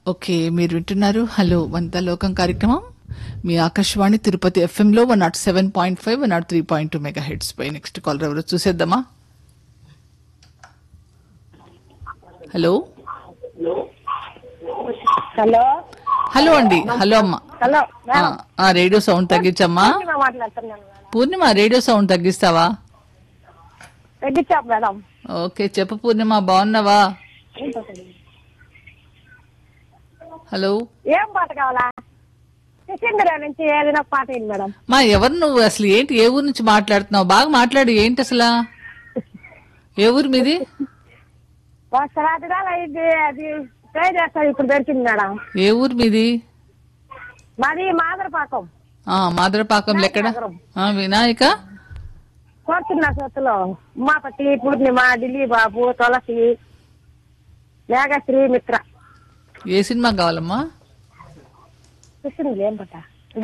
okay మీరు వింటున్నారు hello వంత లోకం కార్యక్రమం మీ ఆకాశవాణి తిరుపతి ఎఫ్ఎం లో one nought seven point five one nought three point two megahertz పై నెక్స్ట్ కాల్ ఎవరు చూసేద్దామా హలో హలో హలో అండి హలో అమ్మా హలో ఆ, ఆ, రేడియో సౌండ్ తగ్గించమ్మా మేడం మాట్లాడుతున్నాను మేడం పూర్ణిమ రేడియో సౌండ్ తగ్గిస్తావా తగ్గించాం మేడం ఓకే చెప్పు పూర్ణిమ బాగున్నావా హలో ఏం పాట కావాలా సికింద్రా నుంచి ఏదైనా పాట ఏంటి మేడం మా ఎవరు నువ్వు అసలు ఏంటి ఏ ఊరు నుంచి మాట్లాడుతున్నావు బాగా మాట్లాడు ఏంటి అసలు ఏ ఊరు మీది ఒక రాత్రాలు అయింది అది ట్రై చేస్తాను ఇప్పుడు దొరికింది మేడం ఏ ఊరు మీది మాది మాదరపాకం ఆ మాదరపాకంలో ఎక్కడ ఆ, వినాయక కోరుతున్న సొత్తులో ఉమాపతి పూర్ణిమ ఢిల్లీ బాబు తులసి మేఘశ్రీ మిత్ర ఏ సినిమా కావాలమ్మా చూసింది ఏం పట్ట